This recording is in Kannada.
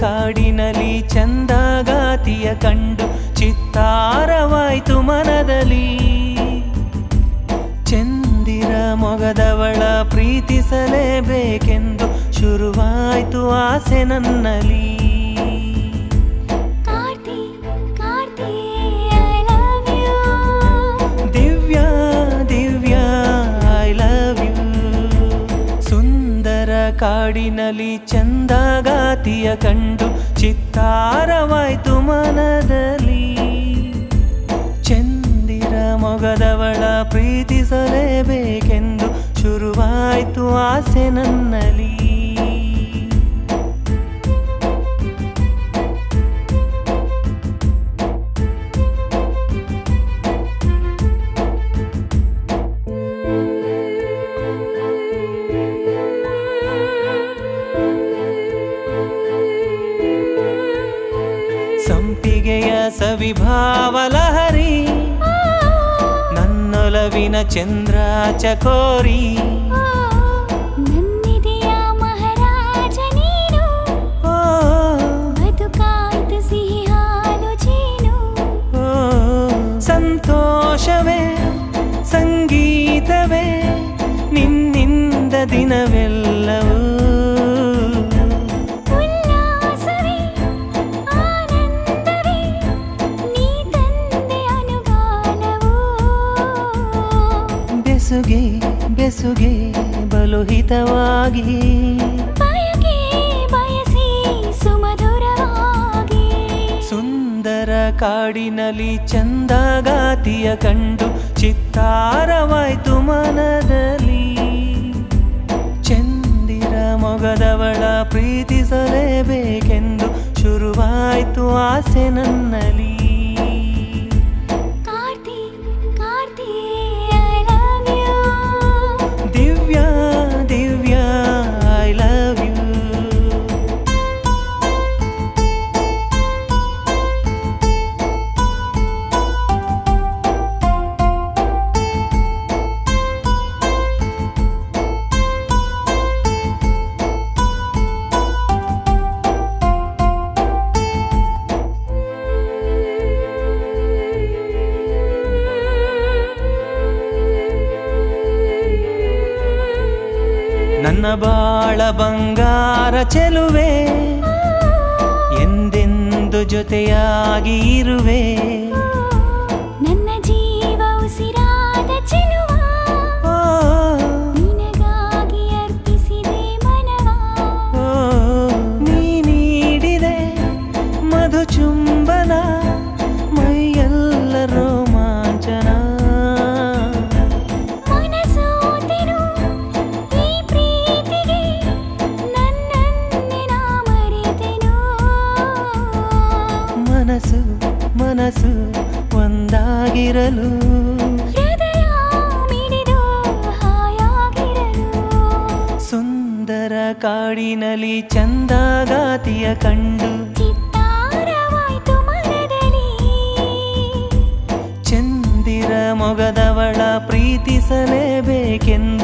ಕಾಡಿನಲ್ಲಿ ಚಂದಗಾತಿಯ ಕಂಡು ಚಿತ್ತಾರವಾಯ್ತು ಮನದಲ್ಲಿ ಚಂದಿರ ಮೊಗದವಳ ಪ್ರೀತಿಸಲೇಬೇಕೆಂದು ಶುರುವಾಯ್ತು ಆಸೆ ನನ್ನಲ್ಲಿ Karthi Karthi I love you Divya Divya I love you ಸುಂದರ ಕಾಡಿನಲ್ಲಿ ಚಂದಗಾತಿಯ ಕಂಡು ಚಿತ್ತಾರವಾಯ್ತು ಮನದಲ್ಲಿ ಚಂದಿರ ಮೊಗದವಳ ಪ್ರೀತಿಸಲೇಬೇಕೆಂದು ಶುರುವಾಯ್ತು ಆಸೆ ನನ್ನಲ್ಲಿ ಸಂಪಿಗೆಯ ಸವಿಭಾವಲಹರಿ ನನ್ನೊಲವಿನ ಚಂದ್ರ ಚಕೋರಿ ನನ್ನಿದೆಯ ಮಹಾರಾಜ ನೀನು ಓ, ಬದುಕಾಯ್ತು ಸಿಹಿ ಹಾಲು ಜೇನು ಓ, ಸಂತೋಷವೇ ಸಂಗೀತವೇ ನಿನ್ನಿಂದ ದಿನವೆಲ್ಲವೂ ಉಲ್ಲಾಸವೇ ಆನಂದವೇ ನೀ ತಂದೆ ಅನುಗಾಲವು ಬೆಸುಗೆ ಬೆಸುಗೆ ಬಲು ಹಿತವಾಗಿ ಬಯಕೆ ಬಯಸಿ ಸುಮಧುರವಾಗಿ ಸುಂದರ ಕಾಡಿನಲ್ಲಿ ಚಂದಗಾತಿಯ ಕಂಡು ಚಿತ್ತಾರವಾಯ್ತು ಮನದಲ್ಲಿ ಚಂದಿರ ಮೊಗದವಳ ಪ್ರೀತಿಸಲೇಬೇಕೆಂದು ಶುರುವಾಯ್ತು ಆಸೆ ನನ್ನಲ್ಲಿ Karthi Karthi I love you Divya Divya I love you ನನ್ನ ಬಾಳ ಬಂಗಾರ ಚೆಲುವೆ ಎಂದೆಂದು ಜೊತೆಯಾಗಿ ಇರುವೆ ನನ್ನ ಜೀವ ಉಸಿರಾದ ಚೆಲುವ ಓ, ನಿನಗಾಗಿ ಅರ್ಪಿಸಿದೆ ಮನವ ಓ, ನೀ ನೀಡಿದೆ ಮಧು ಚುಂಬನ ಮೈಯೆಲ್ಲ ರೋಮಾಂಚನ ಮನಸೋತೆನು ಈ ಪ್ರೀತಿಗೆ ನನ್ನನ್ನೇ ನಾ ಮರೆತೆನು ಮನಸ್ಸು ಮನಸ್ಸು ಒಂದಾಗಿರಲು ಹೃದಯ ಮಿಡಿದು ಹಾಯಾಗಿರಲು ಸುಂದರ ಕಾಡಿನಲ್ಲಿ ಚಂದಗಾತಿಯ ಕಂಡು ಚಿತ್ತಾರವಾಯ್ತು ಮನದಲ್ಲಿ ಚಂದಿರ ಮೊಗದವಳ ಪ್ರೀತಿಸಲೇಬೇಕೆಂದು